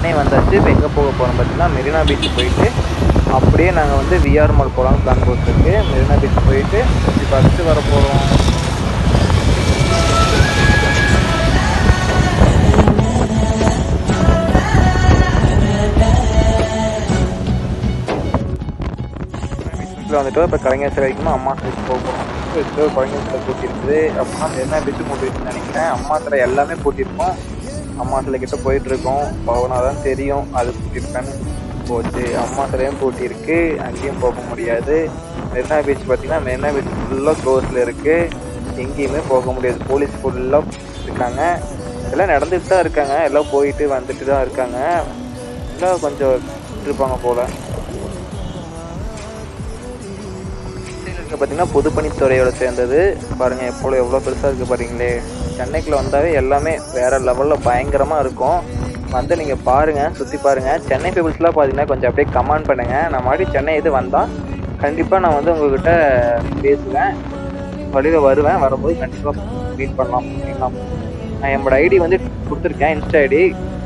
சென்னை வந்தாச்சு இப்போ எங்கே போக போகிறோம் பார்த்தீங்கன்னா மெரினா பீச் போயிட்டு அப்படியே நாங்கள் வந்து விஆர் மால் போகலான்னு பிளான் போட்டுருக்கு மெரினா பீச் போயிட்டு சுற்றி பார்த்துட்டு வர போகிறோம் வீட்டில் வந்துட்டு இப்போ கலைஞர் சிலை வரைக்கும் அம்மா சிலைக்கு போக போகிறோம் இப்போ கலைஞர் சிலை பூட்டி இருக்குது அப்படின்னா மெரினா பீச்சு மூட்டி இருக்குன்னு நினைக்கிறேன் அம்மா சிலை எல்லாமே பூட்டியிருக்கோம் அம்மா சிலை கிட்ட போயிட்டு இருக்கோம் போனா தான் தெரியும் அது பூட்டியிருக்கான்னு போச்சு அம்மா சிலையும் பூட்டியிருக்கு அங்கேயும் போக முடியாது மெரினா பீச் பார்த்தீங்கன்னா மெரினா பீச் ஃபுல்லாக க்ளோஸில் இருக்குது எங்கேயுமே போக முடியாது போலீஸ் ஃபுல்லாக இருக்காங்க எல்லாம் நடந்துட்டு தான் இருக்காங்க எல்லாம் போயிட்டு வந்துட்டு தான் இருக்காங்க எல்லாம் கொஞ்சம் இருப்பாங்க போல் பார்த்தீங்கன்னா பொதுப்பணித்துறையோட சேர்ந்தது பாருங்கள் எப்போது எவ்வளோ பெருசாக இருக்குது பாருங்களே சென்னைக்குள்ள வந்தாவே எல்லாமே வேறு லெவலில் பயங்கரமாக இருக்கும் வந்து நீங்கள் பாருங்கள் சுற்றி பாருங்கள் சென்னை பீப்புள்ஸ்லாம் பார்த்தீங்கன்னா கொஞ்சம் அப்படியே கமெண்ட் பண்ணுங்கள் நான் மாதிரி சென்னை இது வந்தால் கண்டிப்பாக நான் வந்து உங்ககிட்ட பேசுவேன் வழியில் வருவேன் வரும்போது கண்டிப்பாக மீட் பண்ணலாம் ஓகேங்களா நான் என்னோட ஐடி வந்து கொடுத்துருக்கேன் இன்ஸ்டா ஐடி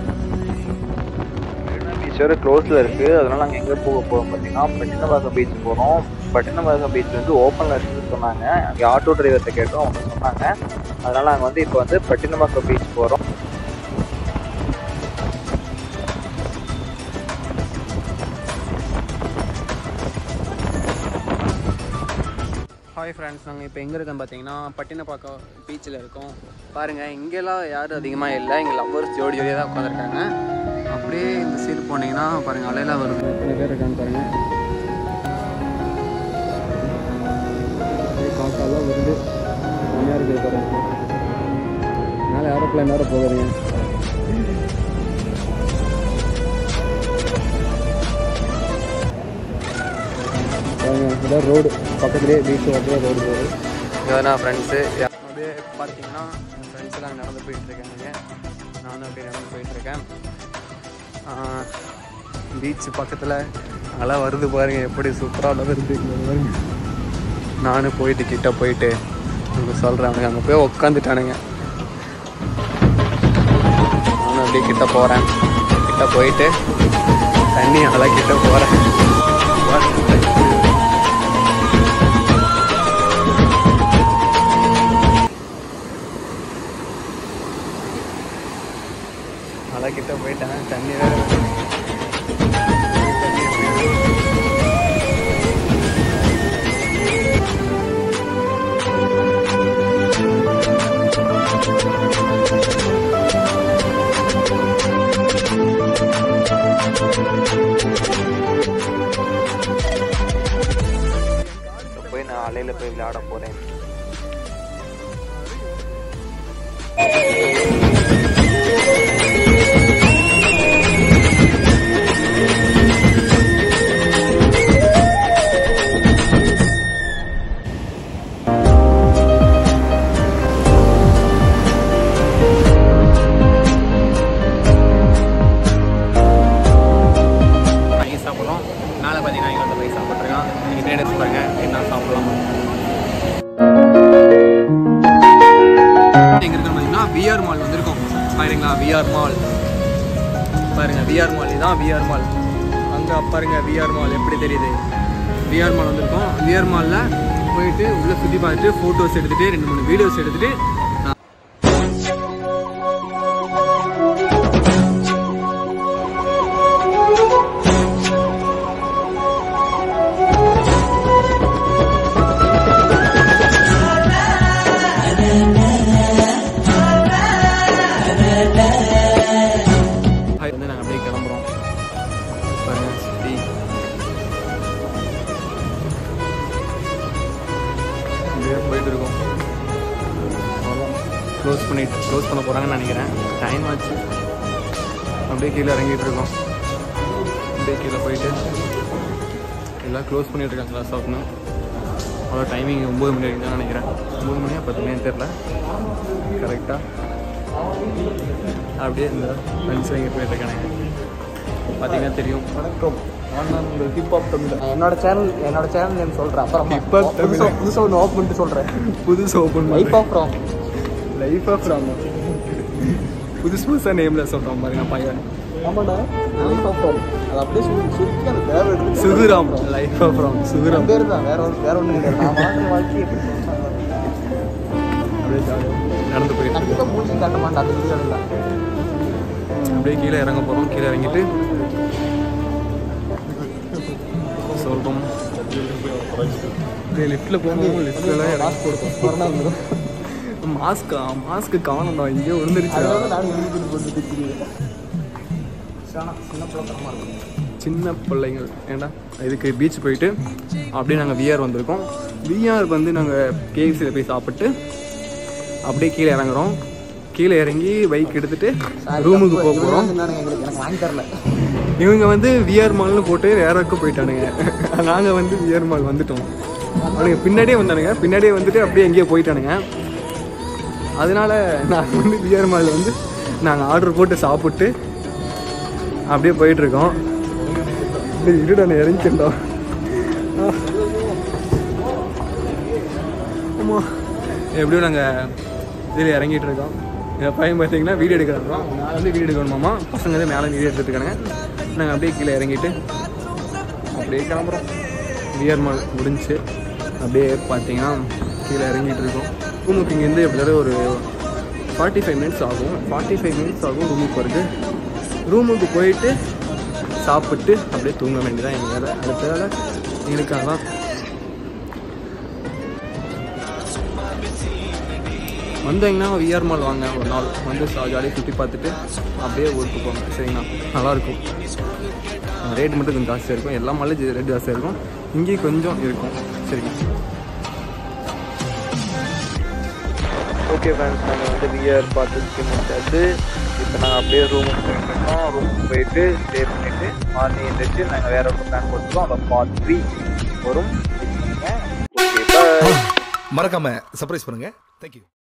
பீச் வேறு க்ளோஸில் இருக்குது அதனால் நாங்கள் எங்கே போக போகிறோம் பார்த்தீங்கன்னா பட்டினவாக்கம் பீச் போகிறோம் பட்டினவாக்கம் பீச் வந்து ஓப்பனில் இருக்குன்னு சொன்னாங்க அங்கே ஆட்டோ டிரைவர்கிட்ட கேட்டோம் அவங்க சொன்னாங்க அதனால் நாங்கள் வந்து இப்போ வந்து பட்டினவாக்கம் பீச் போகிறோம் ஹாய் ஃப்ரெண்ட்ஸ் நாங்கள் இப்போ எங்கே இருக்கோம் பார்த்தீங்கன்னா பட்டினப்பாக்கம் பீச்சில் இருக்கோம் பாருங்கள் இங்கெல்லாம் யாரும் அதிகமாக இல்லை இங்கே லவ்வர்ஸ் ஜோடி ஜோடியாக தான் உட்காந்துருக்காங்க அப்படியே இந்த சைடு போனீங்கன்னா பாருங்கள் அலையெல்லாம் வருது எத்தனை பேர் இருக்காங்க பாருங்கள் அப்படியே காக்காலாம் வருது செம்மையாக இருக்குது பாருங்க மேலே ஏரோப்ளைன் வேறு போகுதுங்க பாருங்க இதான் ரோடு பக்கத்துலேயே பீச் அப்படியே ரோடு போகுது இதான் ஃப்ரெண்ட்ஸு அப்படியே பார்த்தீங்கன்னா என் ஃப்ரெண்ட்ஸ் எல்லாம் நடந்து போயிட்டுருக்காங்க நானும் அப்படியே நடந்து போயிட்டுருக்கேன் பீச் பக்கத்தில் அலை வருது பாருங்க எப்படி சூப்பராக அலை வருது இங்க பாருங்க நானும் போயிட்டு கிட்ட போயிட்டு உங்களுக்கு சொல்கிறேன் அவனுக்கு அங்கே போய் உக்காந்துட்டானுங்க நானும் அப்படியே கிட்ட போகிறேன் கிட்ட போயிட்டு தண்ணி அலை கிட்ட போகிறேன் அலை கிட்ட போயிட்டேன் தண்ணி வேற இப்போ போய் நான் அலையில் போய் விளையாட போகிறேன் வாங்கி சாப்பிட்றோம் மேலே பார்த்தீங்கன்னா இங்கே வந்து போய் சாப்பிட்ருக்கான் நீங்கள் ட்ரெயின் எடுத்து பாருங்க என்ன சாப்பிட்லாம் எங்கே இருக்குன்னு பார்த்தீங்கன்னா விஆர் மால் வந்திருக்கோம் பாருங்களா விஆர் மால் பாருங்க விஆர் மால் இதுதான் விஆர் மால் அங்கே பாருங்க விஆர் மால் எப்படி தெரியுது விஆர் மால் வந்திருக்கோம் விஆர் மாலில் போயிட்டு உள்ளே சுற்றி பார்த்துட்டு ஃபோட்டோஸ் எடுத்துகிட்டு ரெண்டு மூணு வீடியோஸ் எடுத்துகிட்டு வந்து நாங்கள் அப்படியே கிளம்புறோம் பாருங்க சுற்றி அப்படியே போயிட்டு இருக்கோம் க்ளோஸ் பண்ணிட்டு க்ளோஸ் பண்ண போகிறாங்கன்னு நினைக்கிறேன் டைம் ஆச்சு அப்படியே கீழே இறங்கிட்டு இருக்கோம் அப்படியே கீழே போயிட்டு எல்லாம் க்ளோஸ் பண்ணிட்டு இருக்காங்க கிளாஸ் ஆஃப்னு அவ்வளோ டைமிங் ஒம்பது மணி வரைக்கும் தான் நினைக்கிறேன் ஒம்பது மணியா பத்து மணின்னு தெரில கரெக்டாக அப்படியே இந்த ஃப்ரெண்ட்ஸ் இங்கே போயிட்டு இருக்கானுங்க பார்த்தீங்கன்னா தெரியும் வணக்கம் நான் தான் உங்கள் ஹிப்ஹாப் தமிழ் என்னோட சேனல் என்னோட சேனல் நேம் சொல்கிறேன் அப்புறம் Hip Hop தமிழ். புதுசாக புதுசாக ஒன்று ஓப்பன் பண்ணிட்டு சொல்கிறேன் புதுசு open life of Ram life of Rama புதுசு புதுசாக நேமில் சொல்கிறோம் பாருங்க பையன் ஆமாடா லைஃப் ஆஃப் ராம் அது அப்படியே சுருக்கி சுருக்கி அந்த பேர் எடுத்து சுகுராம் லைஃப் ஆஃப் ராம் சுகுராம் பேர் தான் வேற ஒரு வேற ஒன்றும் கிடையாது நான் வாழ்க்கை வாழ்க்கை எப்படி சொன்னாங்க அப்படியே ஜாலியாக நடந்து போயிட்டு இருக்கோம். கண்டிப்பாக மூஞ்சி காட்ட மாட்டேன் அந்த வீடியோ இல்லை அப்படியே கீழே இறங்க போகிறோம் கீழே இறங்கிட்டு சொல்கிறோம் லிஃப்ட்டில் போகும்போது லிஃப்ட்லாம் காசு கொடுக்கும் கொரோனா வந்துடும் மாஸ்க்கா மாஸ்க்கு காணோம்டா இங்கேயோ விழுந்துருச்சு அதனால நானும் எழுதி போட்டு திக்கிறேன் சின்ன பிள்ளைத்தனமாக இருக்கும் சின்ன பிள்ளைங்கள் ஏன்டா இதுக்கு பீச் போயிட்டு அப்படியே நாங்கள் விஆர் வந்திருக்கோம் விஆர் வந்து நாங்கள் கேஎஃப்சியில் போய் சாப்பிட்டு அப்படியே கீழே இறங்குறோம் கீழே இறங்கி பைக் எடுத்துட்டு ரூமுக்கு போக போகிறோம் எங்களுக்கு எனக்கு வாங்கி தரல இவங்க வந்து விஆர் மால்னு போட்டு வேற பக்கம் போயிட்டானுங்க நாங்கள் வந்து விஆர் மால் வந்துட்டோம் அவனுங்க பின்னாடியே வந்தானுங்க பின்னாடியே வந்துட்டு அப்படியே எங்கேயோ போயிட்டானுங்க அதனால நாங்கள் வந்து விஆர் மால் வந்து நாங்கள் ஆர்டர் போட்டு சாப்பிட்டு அப்படியே போயிட்டு இருக்கோம் டேய், இருடா நான் இறங்கிட்டேன்டா ஆமாம் எப்படியும் நாங்கள் இதில் இறங்கிட்டு இருக்கோம் என் பையன் பார்த்தீங்கன்னா வீடியோ எடுக்கிறாங்க மேலே வந்து வீடியோ எடுக்கணுமாமா பசங்க வந்து மேலே வீடியோ எடுத்துட்டு இருக்காங்க நாங்கள் அப்படியே கீழே இறங்கிட்டு அப்படியே கிளம்புறோம் வியர் மால் முடிஞ்சு அப்படியே பார்த்தீங்கன்னா கீழே இறங்கிட்டு இருக்கோம் ரூமுக்கு இங்கேருந்து எப்படியாவது ஒரு ஃபார்ட்டி ஃபைவ் மினிட்ஸ் ஆகும் ஃபார்ட்டி ஃபைவ் மினிட்ஸ் ஆகும் ரூமுக்கு போகிறது ரூமுக்கு போயிட்டு சாப்பிட்டு அப்படியே தூங்க வேண்டியதான் எங்கள் வேலை அடுத்த வேலை எங்களுக்கு அதான் வந்தீங்கன்னா விஆர் மால் வாங்க ஒரு நாள் வந்து ஜாலியாக சுற்றி பார்த்துட்டு அப்படியே ஊருக்கு போங்க சரிங்களா நல்லாயிருக்கும் ரேட் மட்டும் கொஞ்சம் ஜாஸ்தியாக இருக்கும் எல்லா மாலும் ரேட் ஜாஸ்தியாக இருக்கும் இங்கேயும் கொஞ்சம் இருக்கும் சரிங்க ஓகே ஃப்ரெண்ட்ஸ் நாங்கள் வந்து விஆர் பார்த்துட்டு முடிச்சாச்சு இப்போ நாங்கள் அப்படியே ரூமுக்கு போயிட்டுருக்கோம் ரூமுக்கு போயிட்டு ஸ்டே பண்ணிவிட்டு மார்னிங் எழுந்திரிச்சு நாங்கள் வேற ஒரு பிளான் போட்டுருக்கோம் அதை பார்ட் த்ரீ வரும் ஓகே பாய் மறக்காம சர்ப்ரைஸ் பண்ணுங்க தேங்க்யூ